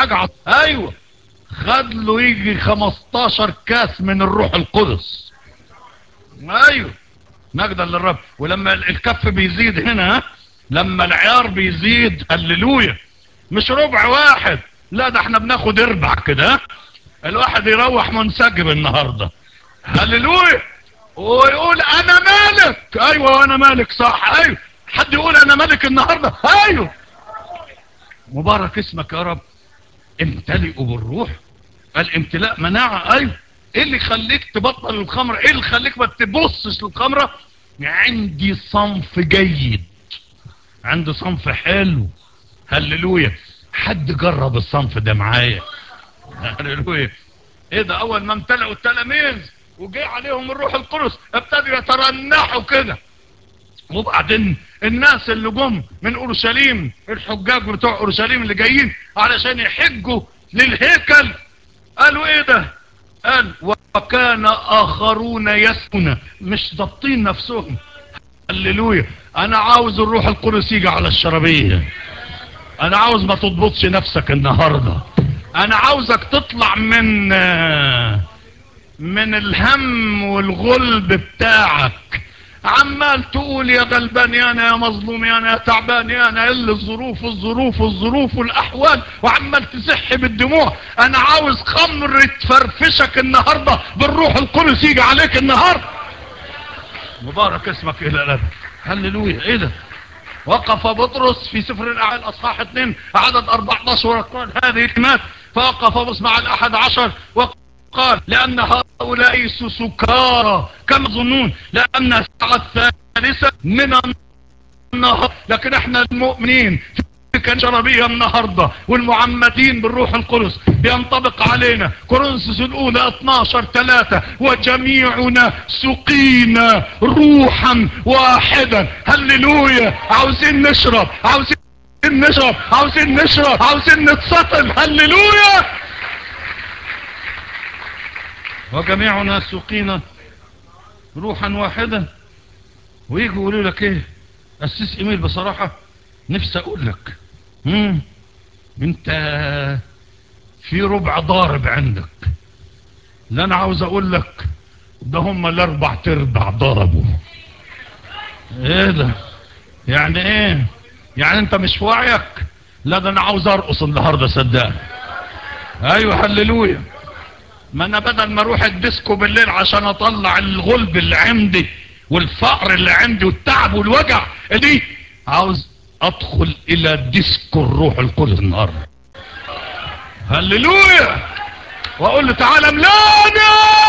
حاجة عط... ايوه خد له يجي 15 كاس من الروح القدس ايوه مجدا للرب ولما الكف بيزيد هنا ها؟ لما العيار بيزيد هللويا مش ربع واحد لا ده احنا بناخد اربع كده ها؟ الواحد يروح منسجم النهارده هللويا ويقول انا مالك ايوه انا مالك صح ايوه حد يقول انا مالك النهارده ايوه مبارك اسمك يا رب امتلئوا بالروح الامتلاء مناعة ايوه ايه اللي يخليك تبطل الخمر ايه اللي يخليك ما تبصش للخمرة عندي صنف جيد عندي صنف حلو هللويا حد جرب الصنف ده معايا هللويا ايه ده اول ما امتلئوا التلاميذ وجاء عليهم الروح القدس ابتدوا يترنحوا كده وبعدين الناس اللي جم من اورشليم الحجاج بتوع اورشليم اللي جايين علشان يحجوا للهيكل قالوا ايه ده قال وكان اخرون يسكن مش ضابطين نفسهم هللويا انا عاوز الروح القدس يجي على الشرابيه انا عاوز ما تضبطش نفسك النهارده انا عاوزك تطلع من من الهم والغلب بتاعك عمال تقول يا غلبان يا انا يا مظلوم يا انا يا تعبان يا انا الا الظروف الظروف الظروف والاحوال وعمال تسح بالدموع انا عاوز خمر تفرفشك النهارده بالروح القدس يجي عليك النهارده مبارك اسمك الى الابد هللويا ايه ده وقف بطرس في سفر الاعمال اصحاح 2 عدد 14 وقال هذه الكلمات فوقف بطرس مع الاحد عشر وقال لان هؤلاء ليسوا سكارى كما ظنون لان الساعه الثالثه من النهار لكن احنا المؤمنين كان شربية النهاردة والمعمدين بالروح القدس ينطبق علينا كورنثوس الاولى 12 3 وجميعنا سقينا روحا واحدا هللويا عاوزين نشرب عاوزين نشرب عاوزين نشرب عاوزين نتسطل هللويا وجميعنا سقينا روحا واحدا ويجوا يقولوا لك ايه اسيس ايميل بصراحة نفسي اقول لك مم. انت في ربع ضارب عندك لا انا عاوز اقول لك ده هم الاربع تربع ضربوا ايه ده يعني ايه يعني انت مش في وعيك لا ده انا عاوز ارقص النهارده صدقني ايوه هللويا ما انا بدل ما اروح الديسكو بالليل عشان اطلع الغلب اللي عندي والفقر اللي عندي والتعب والوجع دي عاوز ادخل الى ديسكو الروح القدس النهارده هللويا واقول له تعالى ملاني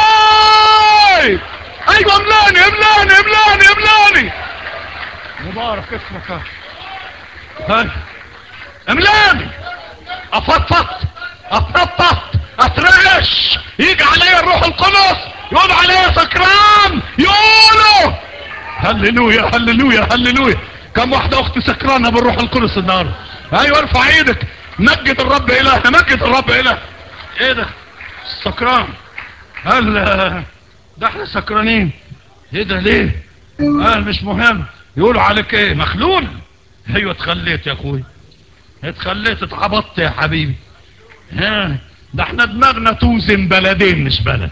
ايوه ملاني ملاني ملاني ملاني مبارك اسمك هاي ملاني افضفض افضفض اترعش يجي عليا الروح القدس يقول عليا سكران يقولوا هللويا هللويا هللويا كم واحدة اخت سكرانة بالروح القدس النهاردة ايوه ارفع ايدك مجد الرب اله مجد الرب اله ايه ده سكران هل ده احنا سكرانين ايه ده ليه قال مش مهم يقولوا عليك ايه مخلول ايوه اتخليت يا اخوي اتخليت اتعبطت يا حبيبي ها ده احنا دماغنا توزن بلدين مش بلد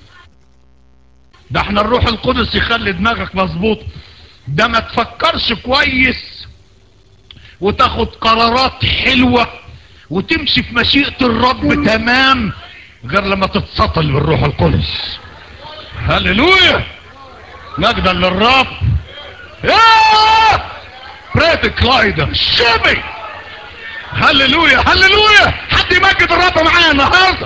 ده احنا الروح القدس يخلي دماغك مظبوط ده ما تفكرش كويس وتاخد قرارات حلوة وتمشي في مشيئة الرب تمام غير لما تتسطل بالروح القدس هللويا مجدا للرب يا بريد كلايدر شبي هللويا هللويا حد يمجد الرب معايا النهارده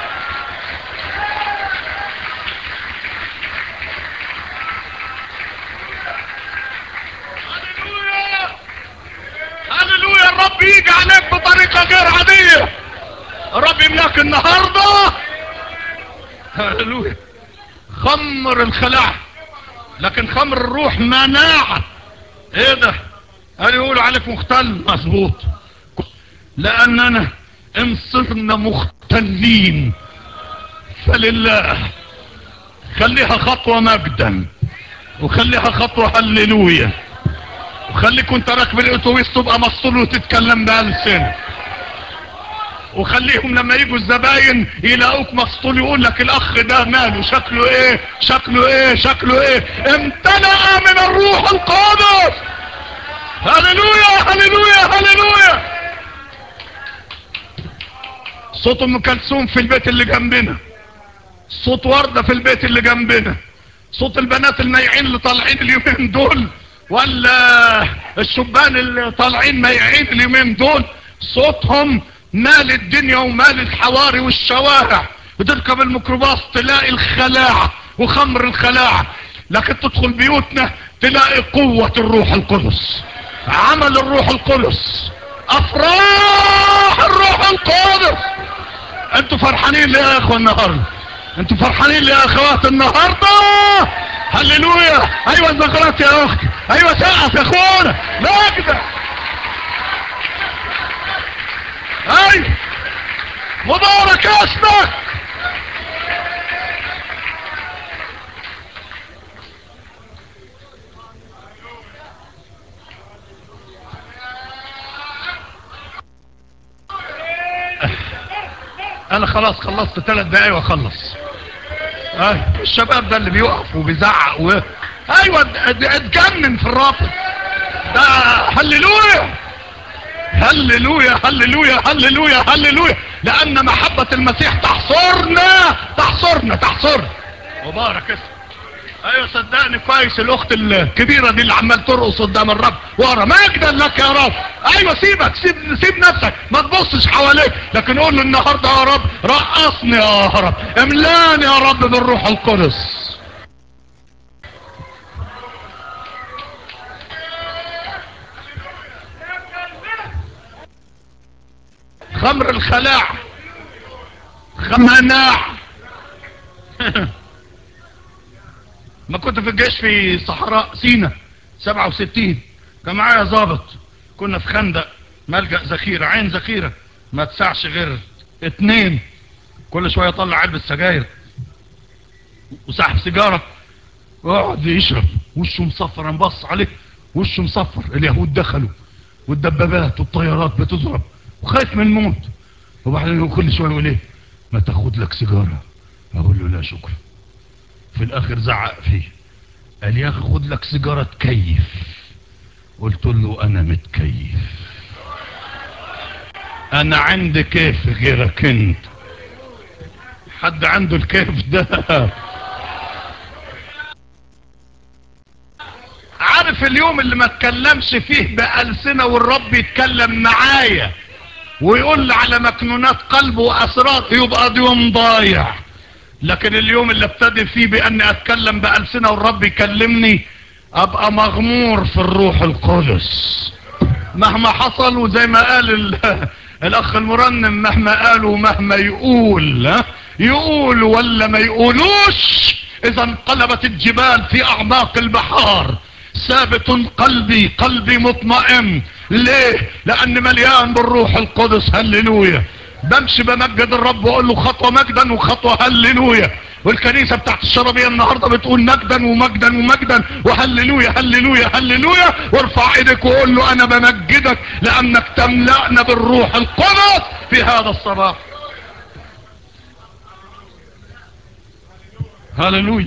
هللويا الرب يجي عليك بطريقة غير عادية الرب يملاك النهاردة هللويا خمر الخلاع لكن خمر الروح مناعة ايه ده قال يقول عليك مختل مظبوط لاننا ان صرنا مختلين فلله خليها خطوة مجدا وخليها خطوة هللويا وخليك وانت راكب الاتوبيس تبقى مسطول وتتكلم بألسن وخليهم لما يجوا الزباين يلاقوك مسطول يقول لك الاخ ده ماله شكله ايه شكله ايه شكله ايه امتلأ من الروح القدس هللويا هللويا هللويا صوت ام كلثوم في البيت اللي جنبنا صوت وردة في البيت اللي جنبنا صوت البنات الميعين اللي طالعين اليومين دول ولا الشبان اللي طالعين ميعين اليومين دول صوتهم مال الدنيا ومال الحواري والشوارع بتركب الميكروباص تلاقي الخلاعة وخمر الخلاعة لكن تدخل بيوتنا تلاقي قوة الروح القدس عمل الروح القدس افراح الروح القدس انتوا فرحانين ليه يا اخوة النهاردة انتوا فرحانين ليه يا اخوات النهاردة هللويا ايوه الزغرات يا اختي ايوه سقف يا اخونا مجدة ايوه مبارك اسمك انا خلاص خلصت ثلاث دقايق واخلص أيوة. الشباب ده اللي بيقف وبيزعق و... ايوه ات- اتجنن في الرابط ده هللويا هللويا هللويا هللويا هللويا لان محبة المسيح تحصرنا تحصرنا تحصرنا مبارك اسمه ايوه صدقني كويس الاخت الكبيره دي اللي عمال ترقص قدام الرب ورا مجدا لك يا رب ايوه سيبك سيب سيب نفسك ما تبصش حواليك لكن قول له النهارده يا رب رقصني يا رب املاني يا رب بالروح القدس خمر الخلاع خمناع ما كنت في الجيش في صحراء سينا 67 كان معايا ضابط كنا في خندق ملجأ ذخيرة عين ذخيرة ما تسعش غير اتنين كل شوية يطلع علبة سجاير وسحب سيجارة ويقعد يشرب وشه مصفر نبص عليه وشه مصفر اليهود دخلوا والدبابات والطيارات بتضرب وخايف من الموت وبعدين هو كل شوية يقول ايه ما تاخد لك سيجارة اقول له لا شكرا في الاخر زعق فيه قال يا اخي خد لك سيجارة تكيف قلت له انا متكيف انا عندي كيف غيرك انت حد عنده الكيف ده عارف اليوم اللي ما اتكلمش فيه بألسنة والرب يتكلم معايا ويقول لي على مكنونات قلبه واسرار يبقى ده يوم ضايع لكن اليوم اللي ابتدي فيه باني اتكلم بألسنة والرب يكلمني ابقى مغمور في الروح القدس مهما حصل وزي ما قال ال- الاخ المرنم مهما قالوا مهما يقول ها؟ يقول ولا ما يقولوش اذا انقلبت الجبال في اعماق البحار ثابت قلبي قلبي مطمئن ليه لان مليان بالروح القدس هللويا بمشي بمجد الرب واقول له خطوه مجدا وخطوه هللويا والكنيسه بتاعت الشرابيه النهارده بتقول مجدا ومجدا ومجدا وهللويا هللويا هللويا وارفع ايدك وقول له انا بمجدك لانك تملأنا بالروح القدس في هذا الصباح هللويا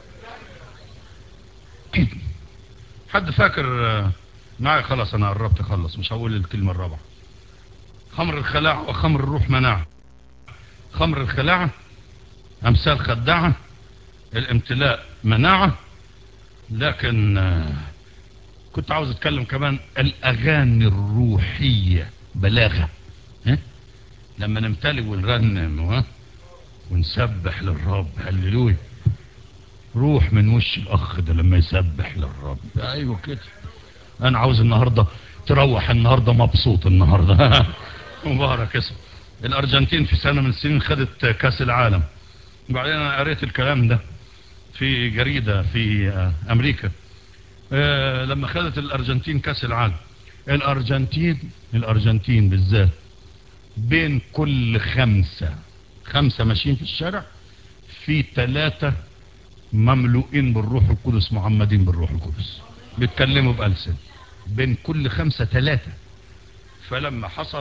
حد فاكر آه، معايا خلاص انا قربت اخلص مش هقول الكلمه الرابعه خمر الخلاع وخمر الروح مناعه خمر الخلاعه امثال خداعه الامتلاء مناعه لكن آه، كنت عاوز اتكلم كمان الاغاني الروحيه بلاغه ها؟ لما نمتلئ ونرنم ها؟ ونسبح للرب هللويا روح من وش الاخ ده لما يسبح للرب ايوه كده انا عاوز النهارده تروح النهارده مبسوط النهارده مبارك اسم الارجنتين في سنه من السنين خدت كاس العالم وبعدين انا قريت الكلام ده في جريده في آه، امريكا آه، لما خدت الارجنتين كاس العالم الارجنتين الارجنتين بالذات بين كل خمسة خمسة ماشيين في الشارع في ثلاثة مملوئين بالروح القدس معمدين بالروح القدس بيتكلموا بألسن بين كل خمسة ثلاثة فلما حصل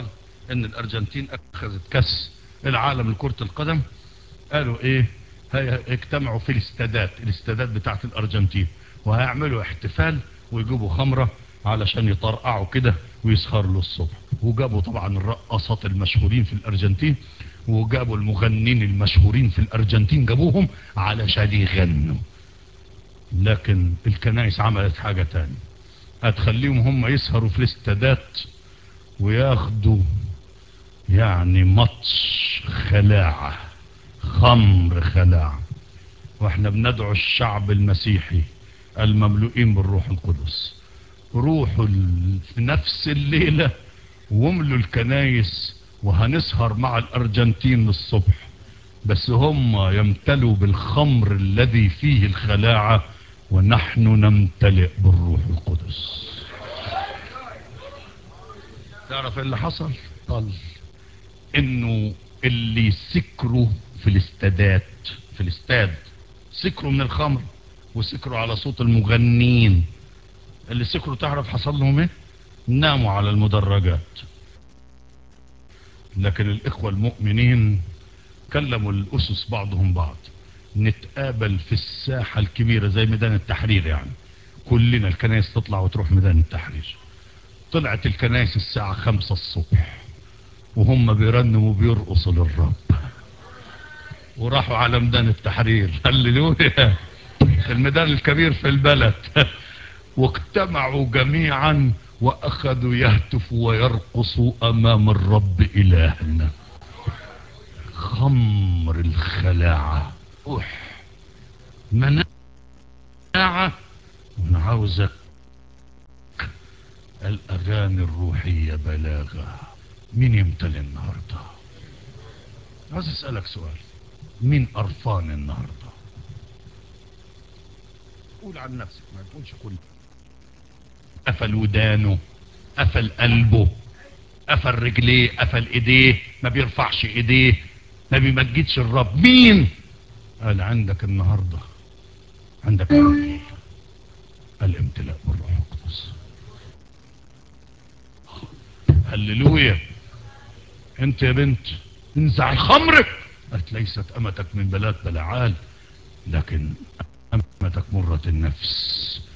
ان الارجنتين اخذت كاس العالم لكرة القدم قالوا ايه هي اجتمعوا في الاستادات الاستادات بتاعت الارجنتين وهيعملوا احتفال ويجيبوا خمرة علشان يطرقعوا كده ويسهروا للصبح وجابوا طبعا الرقصات المشهورين في الارجنتين وجابوا المغنين المشهورين في الارجنتين جابوهم علشان يغنوا لكن الكنائس عملت حاجة تانية هتخليهم هم يسهروا في الاستادات وياخدوا يعني ماتش خلاعة خمر خلاعة واحنا بندعو الشعب المسيحي المملوئين بالروح القدس روحوا ال- في نفس الليلة واملوا الكنايس وهنسهر مع الارجنتين الصبح بس هم يمتلوا بالخمر الذي فيه الخلاعة ونحن نمتلئ بالروح القدس تعرف إيه اللي حصل قال انه اللي سكروا في الاستادات في الاستاد سكروا من الخمر وسكروا على صوت المغنين اللي سكروا تعرف حصل لهم ايه ناموا على المدرجات لكن الاخوة المؤمنين كلموا الاسس بعضهم بعض نتقابل في الساحة الكبيرة زي ميدان التحرير يعني كلنا الكنائس تطلع وتروح ميدان التحرير طلعت الكنائس الساعة خمسة الصبح وهم بيرنموا وبيرقصوا للرب وراحوا على ميدان التحرير هللويا الميدان الكبير في البلد واجتمعوا جميعا واخذوا يهتفوا ويرقصوا امام الرب الهنا خمر الخلاعة روح مناعة وانا عاوزك الاغاني الروحية بلاغة مين يمتلي النهاردة عاوز اسألك سؤال مين قرفان النهاردة قول عن نفسك ما تقولش كل قفل ودانه قفل قلبه قفل رجليه قفل ايديه ما بيرفعش ايديه ما بيمجدش الرب مين قال عندك النهاردة عندك الرجل الامتلاء بالروح القدس هللويا انت يا بنت انزعي خمرك قالت ليست امتك من بلاد بلعال لكن امتك مرة النفس